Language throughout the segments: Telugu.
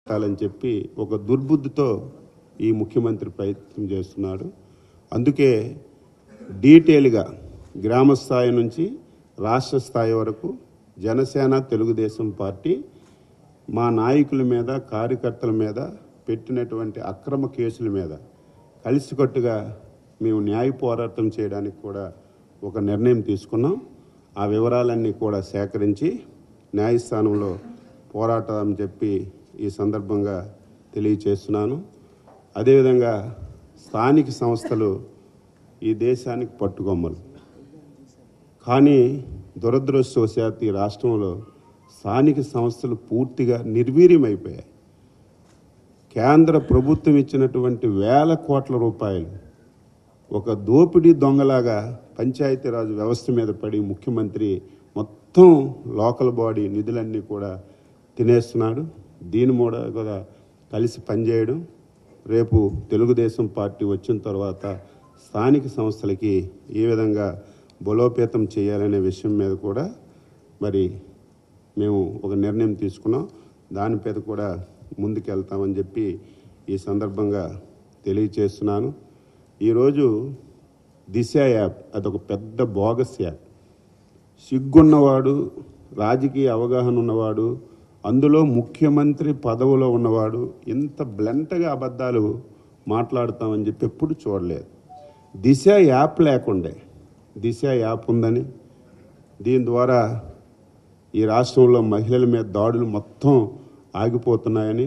పెట్టాలని చెప్పి ఒక దుర్బుద్ధితో ఈ ముఖ్యమంత్రి ప్రయత్నం చేస్తున్నాడు అందుకే డీటెయిల్గా గ్రామ స్థాయి నుంచి రాష్ట్ర స్థాయి వరకు జనసేన తెలుగుదేశం పార్టీ మా నాయకుల మీద కార్యకర్తల మీద పెట్టినటువంటి అక్రమ కేసుల మీద కలిసికట్టుగా మేము న్యాయ పోరాటం చేయడానికి కూడా ఒక నిర్ణయం తీసుకున్నాం ఆ వివరాలన్నీ కూడా సేకరించి న్యాయస్థానంలో పోరాటం అని చెప్పి ఈ సందర్భంగా తెలియచేస్తున్నాను అదేవిధంగా స్థానిక సంస్థలు ఈ దేశానికి పట్టుకొమ్మలు కానీ దురదృష్టవశాత్తు ఈ రాష్ట్రంలో స్థానిక సంస్థలు పూర్తిగా నిర్వీర్యమైపోయాయి కేంద్ర ప్రభుత్వం ఇచ్చినటువంటి వేల కోట్ల రూపాయలు ఒక దోపిడీ దొంగలాగా పంచాయతీరాజ్ వ్యవస్థ మీద పడి ముఖ్యమంత్రి మొత్తం లోకల్ బాడీ నిధులన్నీ కూడా తినేస్తున్నాడు దీని మూడ కూడా కలిసి పనిచేయడం రేపు తెలుగుదేశం పార్టీ వచ్చిన తర్వాత స్థానిక సంస్థలకి ఏ విధంగా బలోపేతం చేయాలనే విషయం మీద కూడా మరి మేము ఒక నిర్ణయం తీసుకున్నాం దాని మీద కూడా ముందుకెళ్తామని చెప్పి ఈ సందర్భంగా తెలియచేస్తున్నాను ఈరోజు దిశ యాప్ అదొక పెద్ద బోగస్ యాప్ సిగ్గున్నవాడు రాజకీయ అవగాహన ఉన్నవాడు అందులో ముఖ్యమంత్రి పదవిలో ఉన్నవాడు ఇంత బ్లంటగా అబద్ధాలు మాట్లాడతామని చెప్పి ఎప్పుడు చూడలేదు దిశ యాప్ లేకుండే దిశ యాప్ ఉందని దీని ద్వారా ఈ రాష్ట్రంలో మహిళల మీద దాడులు మొత్తం ఆగిపోతున్నాయని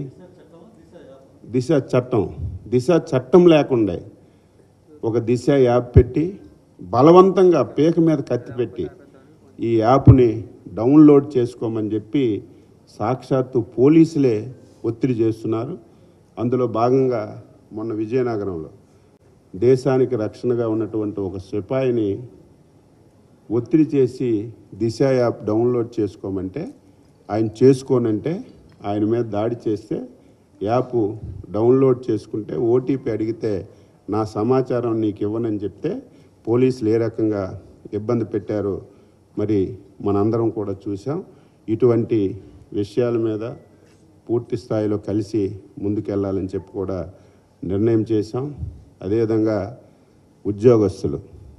దిశ చట్టం దిశ చట్టం లేకుండా ఒక దిశ యాప్ పెట్టి బలవంతంగా పేక మీద కత్తి పెట్టి ఈ యాప్ని డౌన్లోడ్ చేసుకోమని చెప్పి సాక్షాత్తు పోలీసులే ఒత్తిడి చేస్తున్నారు అందులో భాగంగా మొన్న విజయనగరంలో దేశానికి రక్షణగా ఉన్నటువంటి ఒక సిపాయిని ఒత్తిడి చేసి దిశ యాప్ డౌన్లోడ్ చేసుకోమంటే ఆయన చేసుకోనంటే ఆయన మీద దాడి చేస్తే యాప్ డౌన్లోడ్ చేసుకుంటే ఓటీపీ అడిగితే నా సమాచారం నీకు ఇవ్వనని చెప్తే పోలీసులు ఏ రకంగా ఇబ్బంది పెట్టారో మరి మనందరం కూడా చూసాం ఇటువంటి విషయాల మీద పూర్తి స్థాయిలో కలిసి ముందుకెళ్ళాలని చెప్పి కూడా నిర్ణయం చేశాం అదేవిధంగా ఉద్యోగస్తులు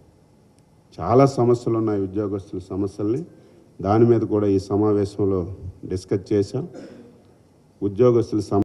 చాలా సమస్యలు ఉన్నాయి ఉద్యోగస్తుల సమస్యల్ని దాని మీద కూడా ఈ సమావేశంలో డిస్కస్ చేశాం ఉద్యోగస్తుల సమ